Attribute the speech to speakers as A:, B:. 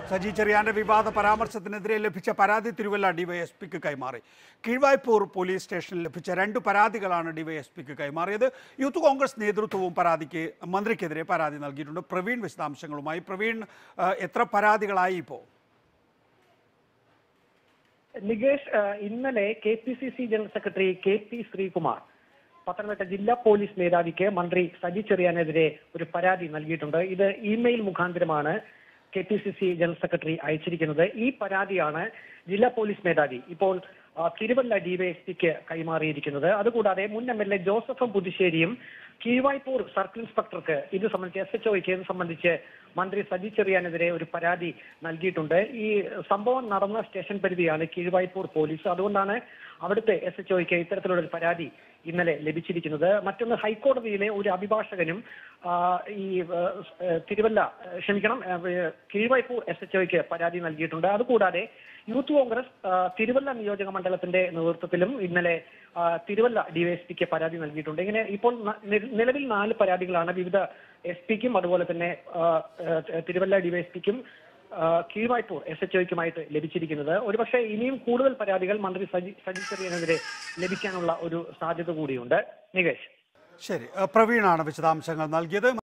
A: സജി ചെറിയാന്റെ വിവാദ പരാമർശത്തിനെതിരെ ലഭിച്ച പരാതി തിരുവല്ല ഡിവൈഎസ്പിക്ക് കൈമാറി കീഴ്വായ്പൂർ പോലീസ് സ്റ്റേഷനിൽ ലഭിച്ച രണ്ട് പരാതികളാണ് ഡിവൈഎസ്പിക്ക് കൈമാറിയത് യൂത്ത് കോൺഗ്രസ് നേതൃത്വവും പരാതിക്ക് മന്ത്രിക്കെതിരെ പരാതി നൽകിയിട്ടുണ്ട് പ്രവീൺ വിശദാംശങ്ങളുമായി പ്രവീൺ ആ, എത്ര പരാതികളായി ഇപ്പോൾ
B: നികേഷ് ആ, ഇന്നലെ K P C C general secretary K P Srikumar Pathanamthitta ജില്ലാ പോലീസ് മേധാവിക്ക് മന്ത്രി സജി ചെറിയാനെതിരെ ഒരു പരാതി നൽകിയിട്ടുണ്ട് ഇത് ഇമെയിൽ മുഖാന്തരമാണ് K P C C general secretary അയച്ചിരിക്കുന്നത് ഈ പരാതിയാണ് ജില്ലാ പോലീസ് മേധാവി ഇപ്പോൾ ആ, തിരുവല്ല ഡിവൈഎസ്പിക്ക് കൈമാറിയിരിക്കുന്നത് അതുകൂടാതെ മുൻ എം എൽ എ ജോസഫ് പുതുശ്ശേരിയും കീഴ്വായ്പൂർ സർക്കിൾ ഇൻസ്പെക്ടർക്ക് ഇത് സംബന്ധിച്ച് എസ് എച്ച് ഒയ്ക്ക് ഇത് സംബന്ധിച്ച് മന്ത്രി സജി ചെറിയാനെതിരെ ഒരു പരാതി നൽകിയിട്ടുണ്ട് ഈ സംഭവം നടന്ന സ്റ്റേഷൻ പരിധിയാണ് കീഴ്വായ്പൂർ പോലീസ് അതുകൊണ്ടാണ് അവിടുത്തെ എസ് എച്ച് ഒയ്ക്ക് ഇത്തരത്തിലുള്ള ഒരു പരാതി ഇന്നലെ ലഭിച്ചിരിക്കുന്നത് മറ്റൊന്ന് ഹൈക്കോടതിയിലെ ഒരു അഭിഭാഷകനും ആ, ഈ ആ, സ്- തിരുവല്ല ആ, ക്ഷമിക്കണം ആ, കീഴ്വായ്പൂർ എസ് എച്ച് ഒയ്ക്ക് പരാതി നൽകിയിട്ടുണ്ട് അതുകൂടാതെ യൂത്ത് കോൺഗ്രസ് ആ, തിരുവല്ല നിയോജക മണ്ഡലത്തിന്റെ നേതൃത്വത്തിലും ഇന്നലെ ആ, തിരുവല്ല ഡിവൈഎസ്പിക്ക് പരാതി നൽകിയിട്ടുണ്ട് ഇങ്ങനെ ഇപ്പോൾ ന- നി- നിലവിൽ നാല് പരാതികളാണ് വിവിധ എസ് പിക്കും അതുപോലെ തന്നെ ആ, ആ, തിരുവല്ല ഡിവൈഎസ്പിക്കും കീഴ്വായ്പൂർ എസ് എച്ച് ഒയ്ക്കുമായിട്ട് ലഭിച്ചിരിക്കുന്നത് ഒരുപക്ഷെ ഇനിയും കൂടുതൽ പരാതികൾ മന്ത്രി സജി സജി ചെറിയനെതിരെ ലഭിക്കാനുള്ള ഒരു സാധ്യത കൂടിയുണ്ട് നികേഷ്
A: ശരി ആ, പ്രവീണാണ് വിശദാംശങ്ങൾ നൽകിയത്